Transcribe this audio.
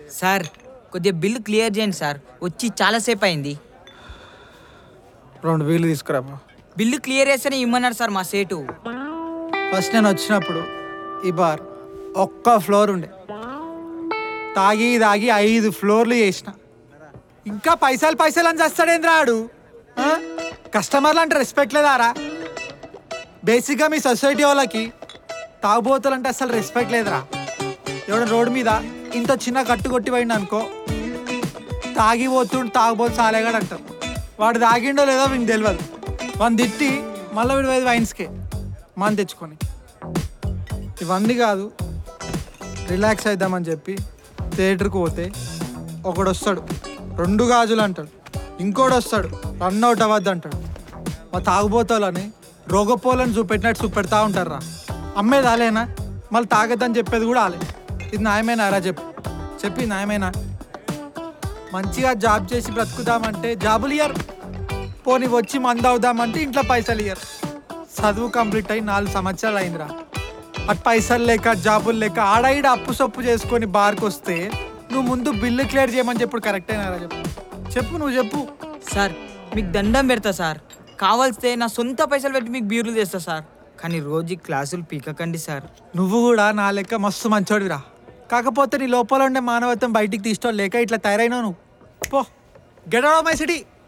Sir కొద్దిగా bill clear చేయండి sir వచ్చి చాలాసేపు అయింది రెండు వేలు తీసుకురా bro. బిల్లు క్లియర్ చేస్తేనే ఇమ్మన్నారు సార్ మా సేటు ఫస్ట్ నేను వచ్చినప్పుడు ఈ బార్ ఒక్క ఫ్లోర్ ఉండే తాగి తాగి ఐదు ఫ్లోర్లు చేసిన ఇంకా పైసలు పైసలు అని చేస్తాడేంద్రా ఆడు ఆ? కస్టమర్లు అంటే రెస్పెక్ట్ లేదారా బేసిక్గా మీ సొసైటీ వాళ్ళకి తాగుబోతులు అంటే అసలు రెస్పెక్ట్ లేదురా ఎవడ రోడ్డు మీద ఇంత చిన్న కట్టు కొట్టి పోయిండు అనుకో తాగిపోతుండు తాగుబోతు సాలేగాడు అంటారు వాడు తాగిండో లేదో వీనికి తెలియదు వాడిని తిట్టి మళ్ళీ వీడు పోయేది వైన్స్కే మన తెచ్చుకొని ఇవన్నీ కాదు రిలాక్స్ అయిద్దామని చెప్పి థియేటర్కి పోతే ఒకడు వస్తాడు రెండు గాజులు అంటాడు ఇంకోడు వస్తాడు రన్ అవుట్ అవ్వద్దు అంటాడు మా తాగుబోతాలని రోగపోలను చూపెట్టినట్టు చూపెడతా ఉంటారా అమ్మేది ఆలేనా మళ్ళీ తాగద్దని చెప్పేది కూడా ఆలే ఇది న్యాయమేనా రా చెప్పు చెప్పి న్యాయమేనా మంచిగా జాబ్ చేసి బ్రతుకుదామంటే జాబులు ఇయ్యరు పోనీ వచ్చి మందు అవుదామంటే ఇంట్లో పైసలు ఇయ్యరు చదువు కంప్లీట్ అయ్యి నాలుగు సంవత్సరాలు అయిందిరా అటు పైసలు లేక జాబులు లేక ఆడ ఈడ అప్పు సొప్పు చేసుకొని బార్కి వస్తే నువ్వు ముందు బిల్లు క్లియర్ చేయమని చెప్పు కరెక్ట్ అయినారా చెప్పు చెప్పు నువ్వు చెప్పు సార్ మీకు దండం పెడతా సార్ కావాల్స్తే నా సొంత పైసలు పెట్టి మీకు బీర్లు తెస్తా సార్ కానీ రోజు క్లాసులు పీకకండి సార్ నువ్వు కూడా నా లెక్క మస్తు మంచోడివిరా కాకపోతే నీ లోపల ఉండే మానవత్వం బయటికి తీసుకో లేక ఇట్లా తయారైనావు నువ్వు పో గెట్ అవుట్ మై సిటీ